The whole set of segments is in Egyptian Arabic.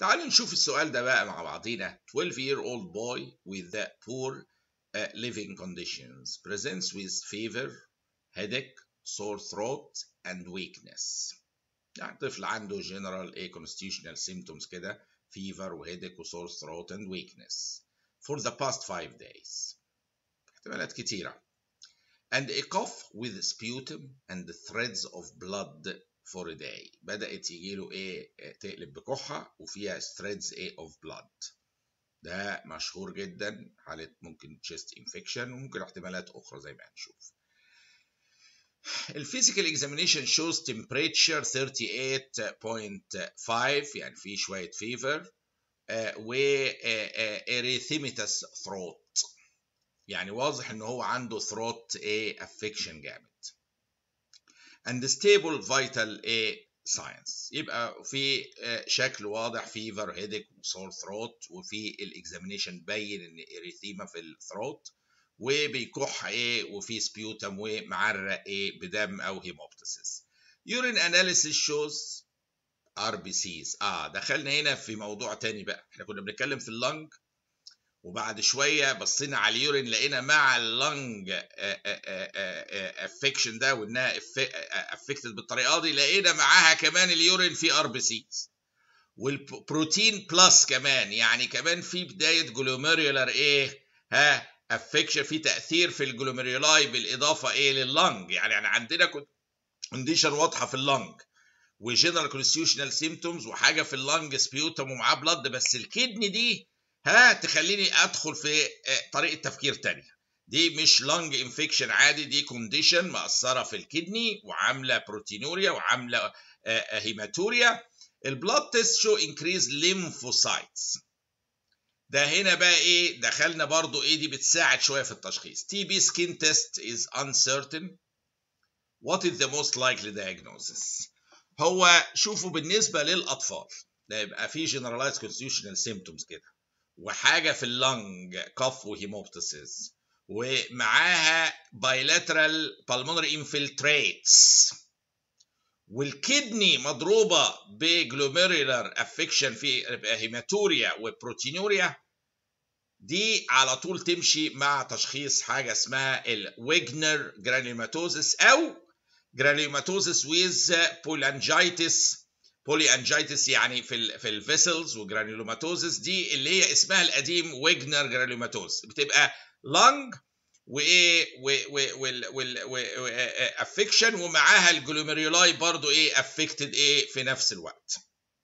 تعالوا نشوف السؤال ده بقى مع بعضينا 12 year old boy with the poor uh, living conditions presents with fever headache sore throat and weakness يعني طفل عنده general a constitutional symptoms كده fever وهيدك وسور throat and weakness for the past five days احتمالات كتيرة and a cough with sputum and threads of blood for a day بدأت يجيله ايه تقلب بكحة وفيها threads ايه of blood ده مشهور جدا حالة ممكن chest infection وممكن احتمالات أخرى زي ما هنشوف الفيزيكال اكزامينيشن shows temperature 38.5 يعني في شوية فيفر و erythematous throat يعني واضح ان هو عنده throat a affection جامد and stable vital a signs يبقى في شكل واضح فيفر هيدك وسور ثروت وفي الاكزامينيشن بين ان اريثيما في الثروت وبيكح ايه وفي سبيوتم ومعرق ايه بدم او هيموبتسيس يورين اناليسيس شوز ار بي سيز اه دخلنا هنا في موضوع تاني بقى احنا كنا بنتكلم في اللنج وبعد شويه بصينا على اليورين لقينا مع اللنج افكشن ده وانها افكتد بالطريقه دي لقينا معاها كمان اليورين في ار بي سيز والبروتين بلس كمان يعني كمان في بدايه جلوميريولار ايه ها افكشن في تاثير في الجلوميرولاي بالاضافه ايه لللنج يعني يعني عندنا كونديشن واضحه في اللنج وجنرال كونستيوشنال سيمتومز وحاجه في اللنج سبيوتم ومعاه بلد بس الكدني دي ها تخليني ادخل في طريقه تفكير تانية دي مش لنج انفكشن عادي دي كونديشن مأثره في الكدني وعامله بروتينوريا وعامله هيماتوريا البلاد تيست شو انكريز ليمفوسايتس ده هنا بقى ايه دخلنا برضو ايه دي بتساعد شويه في التشخيص تي بي سكين تيست is uncertain what is the most likely diagnosis هو شوفوا بالنسبه للاطفال ده يبقى في generalized constitutional symptoms كده وحاجه في اللنج كف وهيموبتسيس ومعاها bilateral pulmonary infiltrates والكدني مضروبه بجلوميرولار افكشن في هيماتوريا وبروتينوريا دي على طول تمشي مع تشخيص حاجه اسمها الويجنر جرانيوماتوزس او جرانيوماتوزس ويز بولانجايتس بولي انجايتس يعني في ال في الفيسلز وجرانيولوماتوزس دي اللي هي اسمها القديم ويجنر جرانيوماتوز بتبقى لنج وايه افكشن ومعاها الجلوميرولاي برضو ايه افكتد ايه في نفس الوقت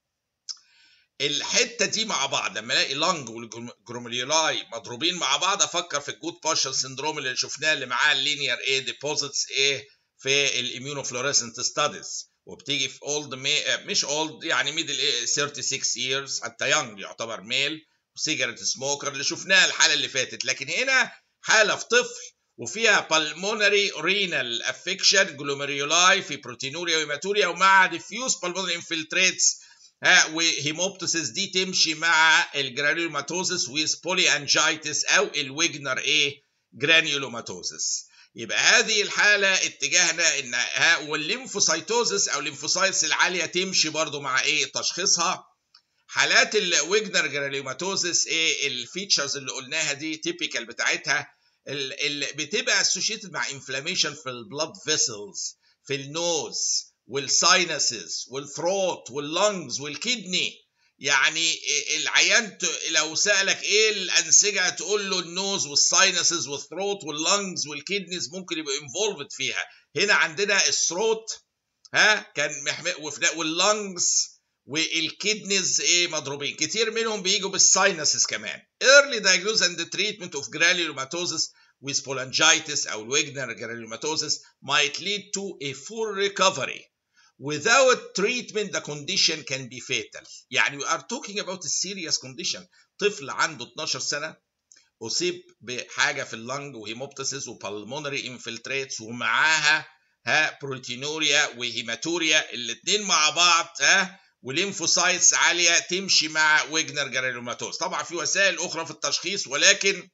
الحته دي مع بعض لما الاقي لانج والجلوميرولاي مضروبين مع بعض افكر في الجود بارشل سندروم اللي شفناه اللي معاه اللينير ايه ديبوزيتس ايه في الاميونوفلوريسنت ستاديز وبتيجي في اولد مش اولد يعني ميدل 36 years حتى يونج يعتبر ميل وسيجاريت سموكر اللي شفناها الحاله اللي فاتت لكن هنا حاله في طفل وفيها بالمونري رينال افكشن جلوميرولاي في بروتينوريا وهيماتوريا ومع ديفيوز بالمونري انفلتريتس ها وهيموبتسيس دي تمشي مع الجرانيولوماتوزس ويز بولي انجايتس او الويجنر ايه جرانيولوماتوزس يبقى هذه الحالة اتجاهنا ان ها والليمفوسايتوزس او الليمفوسايتس العالية تمشي برضو مع ايه تشخيصها حالات الويجنر جرانيوماتوزس ايه الفيتشرز اللي قلناها دي تيبيكال بتاعتها اللي بتبقى اسوشيتد مع انفلاميشن في البلاد فيسلز في النوز والساينسز والثروت واللنجز والكدني يعني العيان لو سألك ايه الأنسجة تقول له النوز والساينسز والثروت واللنجز والكدنيز ممكن يبقوا انفولفد فيها هنا عندنا الثروت ها كان محمي واللنجز والكدنيز ايه مضروبين كتير منهم بيجوا بالساينسز كمان early diagnosis and treatment of granulomatosis with cholangitis او الويجنر granulomatosis might lead to a full recovery without treatment the condition can be fatal يعني we are talking about a serious condition طفل عنده 12 سنة أصيب بحاجة في اللنج وهيموبتسيس وبالمونري انفلتريتس ومعاها ها بروتينوريا وهيماتوريا الاثنين مع بعض ها وليمفوسايتس عالية تمشي مع ويجنر جرانيوماتوز طبعا في وسائل أخرى في التشخيص ولكن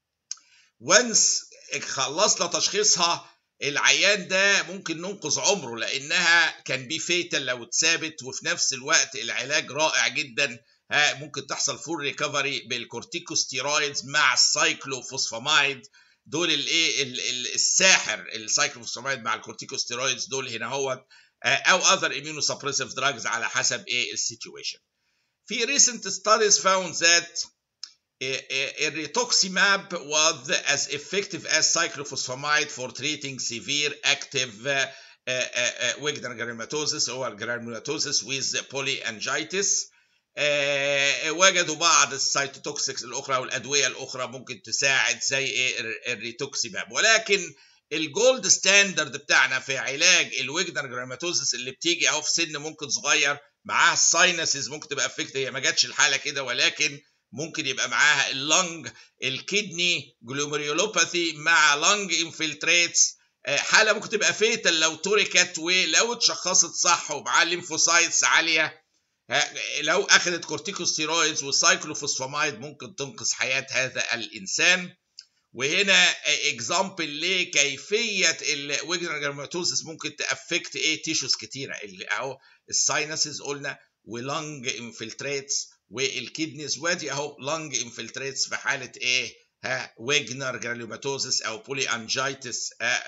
وانس خلصنا تشخيصها العيان ده ممكن ننقذ عمره لانها كان بي فيتال لو اتثابت وفي نفس الوقت العلاج رائع جدا ها ممكن تحصل فول ريكفري بالكورتيكوستيرويدز مع السايكلوفوسفامايد دول الايه الساحر السايكلوفوسفامايد مع الكورتيكوستيرويدز دول هنا هو او اذر immunosuppressive drugs على حسب ايه السيتويشن في recent studies found that rituximab was as effective as cyclophosphamide for treating severe active Wegener granulomatosis or granulomatosis with polyangiitis وجدوا بعض السيتوتوكسيكس الاخرى والادويه الاخرى ممكن تساعد زي ايه الريتوكسيماب ولكن الجولد ستاندرد بتاعنا في علاج الويجنر جراماتوزس اللي بتيجي اهو في سن ممكن صغير معاها الساينسز ممكن تبقى افكت هي ما جاتش الحاله كده ولكن ممكن يبقى معاها اللنج الكدني جلوميريولوباثي مع لنج انفلتريتس حاله ممكن تبقى فيتال لو توركت ولو اتشخصت صح ومعاها ليمفوسايتس عاليه لو اخذت كورتيكوستيرويدز وسايكلوفوسفامايد ممكن تنقذ حياه هذا الانسان وهنا اكزامبل لكيفيه الويجنر جرماتوزس ممكن تافكت ايه تيشوز كتيره اللي اهو الساينسز قلنا ولنج انفلتريتس والكدنيز وادي اهو لنج انفلتريتس في حاله ايه ها ويجنر جرانيوماتوزس او بولي انجيتس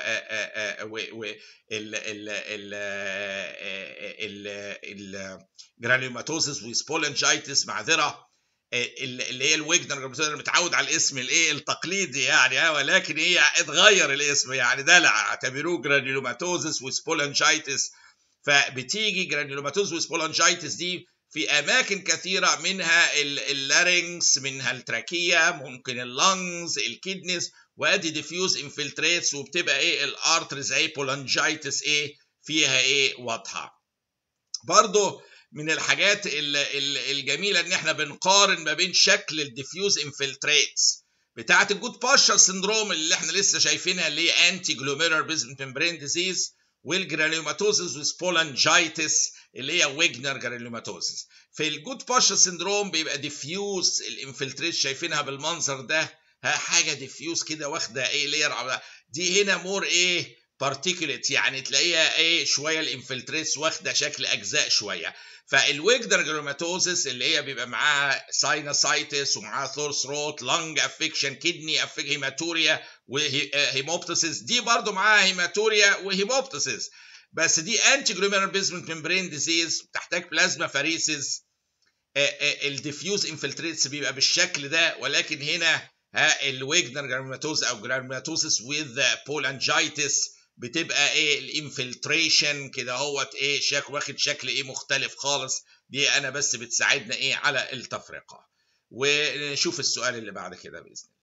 الجرانيوماتوزس وسبولنجيتس معذره اللي هي الويجنر جرانيوماتوزس متعود على الاسم الايه التقليدي يعني ها ولكن هي اتغير الاسم يعني دلع اعتبروه جرانيوماتوزس وسبولنجيتس فبتيجي جرانيوماتوزس وسبولنجيتس دي في اماكن كثيره منها اللارynx منها التراكيه ممكن اللنجز الكدنس وادي ديفيوز انفلتريتس وبتبقى ايه الارترز ايه بولانجايتس ايه فيها ايه واضحه برضه من الحاجات الجميله ان احنا بنقارن ما بين شكل الديفيوز انفلتريتس بتاعه الجود باشر سندروم اللي احنا لسه شايفينها اللي هي انتي جلوميرر بيزمنت ممبرين ديزيز والجرانيوماتوزس وسبولانجايتس اللي هي ويجنر جرانيوماتوزس في الجود باشا سندروم بيبقى ديفيوز الانفلتريت شايفينها بالمنظر ده ها حاجه ديفيوز كده واخده ايه لير دي هنا مور ايه بارتيكوليت يعني تلاقيها ايه شويه الانفلتريتس واخده شكل اجزاء شويه فالويجنر جراماتوزس اللي هي بيبقى معاها ساينوسايتس ومعاها ثورس روت لانج افكشن كدني افك هيماتوريا وهيموبتسيس دي برضو معاها هيماتوريا وهيموبتسيس بس دي انتي جلوميرال بيزمنت ممبرين ديزيز بتحتاج بلازما فاريسز الديفيوز انفلتريتس بيبقى بالشكل ده ولكن هنا ها الويجنر جراماتوز او جراماتوزس وذ بولانجايتس بتبقى ايه الانفلتريشن كده اهوت ايه شكل واخد شكل ايه مختلف خالص دي انا بس بتساعدنا ايه على التفرقه ونشوف السؤال اللي بعد كده باذن الله